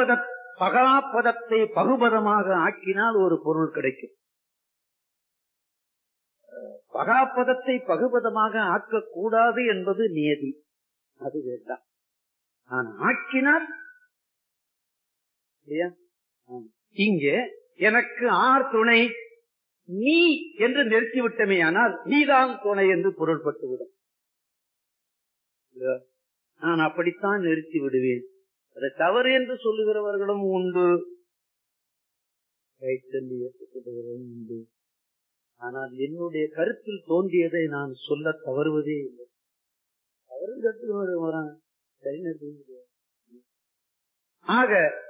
பகாபத பகாபதத்தை பகுபதமாக ஆக்கினால் ஒரு பொருள் கிடைக்கும் பகாபதத்தை பகுபதமாக ஆக்கக்கூடாது என்பது நியதி அது வேண்டாம் நான் ஆக்கினால் இல்லையா? ஆம். இங்கே எனக்கு ஆர் துணை நீ என்று நிறுத்திவிட்டமே ஆனால் நீதான் துணை என்று பொருள்பட்டுவிடும் இல்லையா? நான் அப்படித்தான் நிறுத்தி விடுவேன் அதை தவறு என்று சொல்லுகிறவர்களும் உண்டு கைத்தள்ளி ஏற்றுக்கொள்கிறவர்களும் உண்டு ஆனால் என்னுடைய கருத்தில் தோன்றியதை நான் சொல்ல தவறுவதே இல்லை தவறு கட்டு வரான் ஆக